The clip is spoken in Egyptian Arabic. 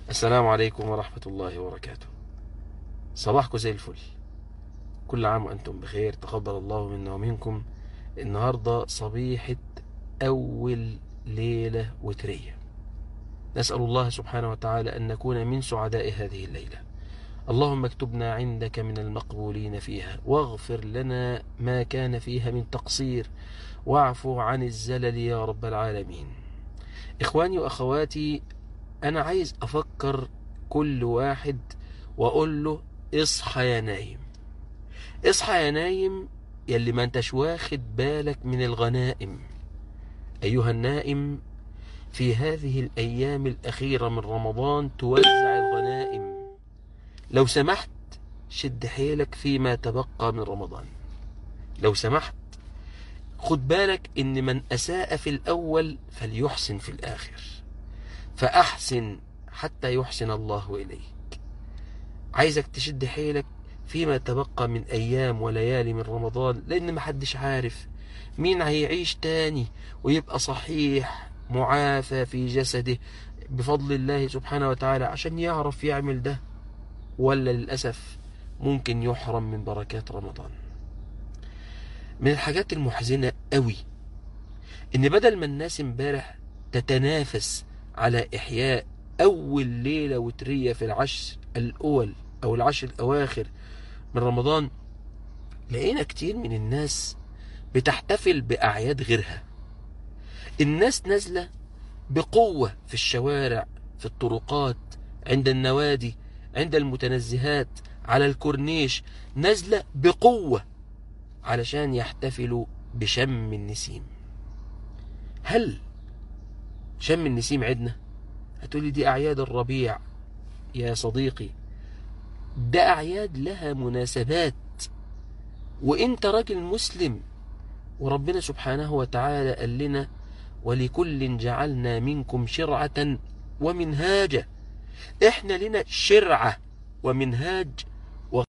السلام عليكم ورحمة الله وبركاته صباحكم زي الفل كل عام وأنتم بخير تقبل الله منا ومنكم النهاردة صبيحة أول ليلة وترية نسأل الله سبحانه وتعالى أن نكون من سعداء هذه الليلة اللهم اكتبنا عندك من المقبولين فيها واغفر لنا ما كان فيها من تقصير واعفو عن الزلل يا رب العالمين إخواني وأخواتي أنا عايز أفكر كل واحد وأقول له اصحى يا نايم اصحى يا نايم يلي ما انتش واخد بالك من الغنائم أيها النائم في هذه الأيام الأخيرة من رمضان توزع الغنائم لو سمحت شد حيلك فيما تبقى من رمضان لو سمحت خد بالك إن من أساء في الأول فليحسن في الآخر فأحسن حتى يحسن الله إليك عايزك تشد حيلك فيما تبقى من أيام وليالي من رمضان لأن محدش عارف مين هيعيش تاني ويبقى صحيح معافى في جسده بفضل الله سبحانه وتعالى عشان يعرف يعمل ده ولا للأسف ممكن يحرم من بركات رمضان من الحاجات المحزنة قوي ان بدل ما الناس امبارح تتنافس على إحياء أول ليلة وترية في العشر الأول أو العشر الأواخر من رمضان لقينا كتير من الناس بتحتفل بأعياد غيرها الناس نازلة بقوة في الشوارع في الطرقات عند النوادي عند المتنزهات على الكورنيش نازلة بقوة علشان يحتفلوا بشم النسيم هل شم النسيم عدنا هتقولي دي أعياد الربيع يا صديقي ده أعياد لها مناسبات وإنت راجل مسلم وربنا سبحانه وتعالى قال لنا ولكل جعلنا منكم شرعة ومنهاجا احنا لنا شرعة ومنهاج